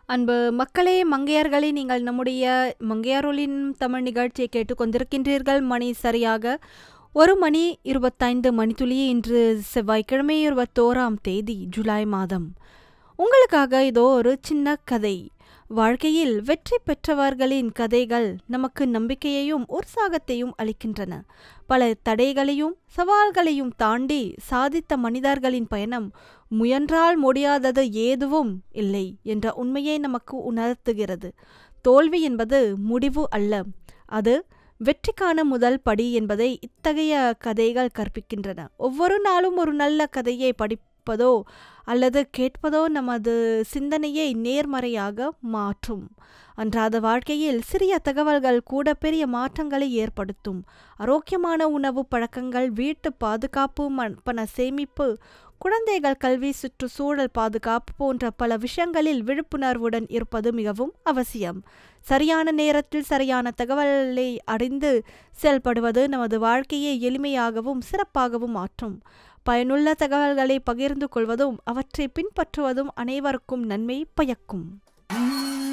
அன்பு மக்களே மங்கையர்களே நீங்கள் நம்முடைய மங்கையாரோலின் தமிழ் நிகழ்ச்சியை கேட்டுக்கொண்டிருக்கின்றீர்கள் மணி சரியாக ஒரு மணி இருபத்தைந்து மணித்துளி இன்று செவ்வாய்க்கிழமை இருபத்தோராம் தேதி ஜூலை மாதம் உங்களுக்காக இதோ ஒரு சின்ன கதை வாழ்க்கையில் வெற்றி பெற்றவர்களின் கதைகள் நமக்கு நம்பிக்கையையும் உற்சாகத்தையும் அளிக்கின்றன பல தடைகளையும் சவால்களையும் தாண்டி சாதித்த மனிதர்களின் பயணம் முயன்றால் முடியாதது எதுவும் இல்லை என்ற உண்மையை நமக்கு உணர்த்துகிறது தோல்வி என்பது முடிவு அல்ல அது வெற்றிக்கான முதல் படி என்பதை இத்தகைய கதைகள் கற்பிக்கின்றன ஒவ்வொரு நாளும் ஒரு நல்ல கதையை படிப்பதோ அல்லது கேட்பதோ நமது சிந்தனையை நேர்மறையாக மாற்றும் அன்றாத வாழ்க்கையில் சிறிய தகவல்கள் கூட பெரிய மாற்றங்களை ஏற்படுத்தும் ஆரோக்கியமான உணவு பழக்கங்கள் வீட்டு பாதுகாப்பு பண சேமிப்பு குழந்தைகள் கல்வி சுற்றுச்சூழல் பாதுகாப்பு போன்ற பல விஷயங்களில் விழிப்புணர்வுடன் இருப்பது மிகவும் அவசியம் சரியான நேரத்தில் சரியான தகவலை அறிந்து செயல்படுவது நமது வாழ்க்கையை எளிமையாகவும் சிறப்பாகவும் மாற்றும் பயனுள்ள தகவல்களை பகிர்ந்து கொள்வதும் அவற்றை பின்பற்றுவதும் அனைவருக்கும் நன்மை பயக்கும்